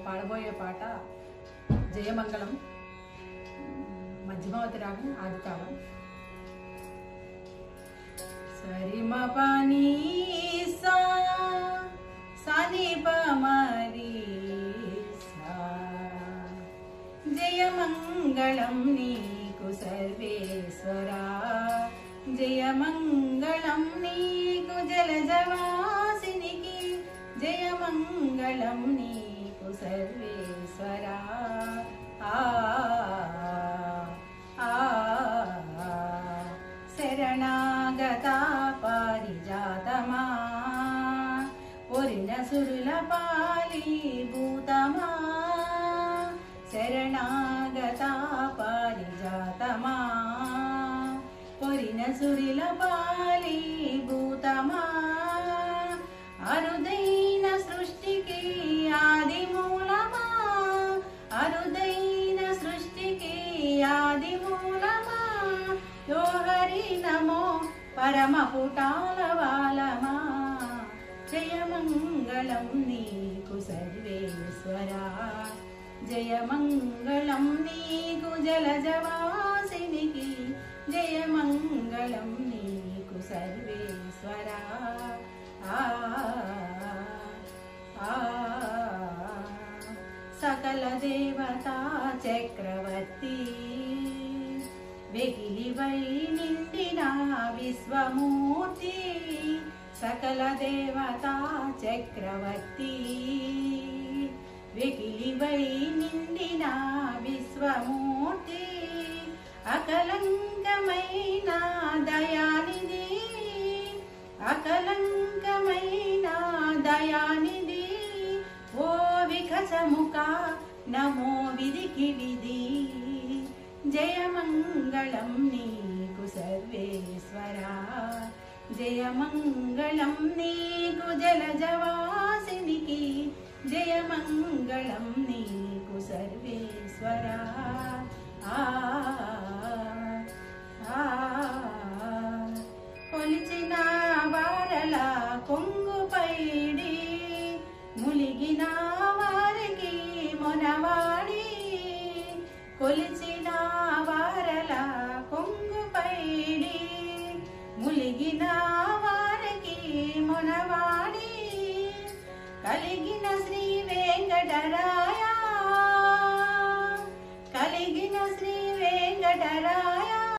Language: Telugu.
పాడబోయే పాట జయమంగళం మధ్యమావతి రాగం ఆది తాళం సరిమ పని సా సని పమరి సా జయమంగళం నీకు సర్వేశ్వరా జయమంగళం నీకు జలజవాసినికి జయమంగళం నీకు సర్వేశ్వరా ఆ ఆ శరణాగత పారిజాతమా ఒరిన సురుల పాలి భూతమా శరణాగత పారిజాతమా పొరిన సురిల పాలి భూతమా అరుదైన సృష్టికి ఆది మూలమా అరుదైన సృష్టికి ఆది మూలమా యో హరి నమో పరమ పుటాల వాలమా జయమంగళం నీకు సర్వేశ్వరా జయమంగళం నీకు జలజవాసినికి జయమంగళం నీకు సర్వేశ్వరా ఆ ఆ సకల దేవతా చక్రవర్తి వెగిలివై నిండిన విశ్వమూర్తి సకల దేవతా చక్రవర్తి వెగిలివై నిండిన విశ్వమూర్తి అకలంకమైన దయానిధి అకలంకమైన దయానిధి ఓ వికసముఖ నమో విధికి విధి జయమంగళం నీకు సర్వేశ్వరా జయమంగళం నీకు జలజవాసినికి జయమంగళం నీకు సర్వేశ్వరా ఆ ఆ కొలిచిన వారల కొంగు పైడి ములిగిన వారికి మొనవాడి కొలిచిన వారల కొంగు పైడి ములిగిన వారికి మొనవాడి కలిగిన శ్రీ వెంకటరాయ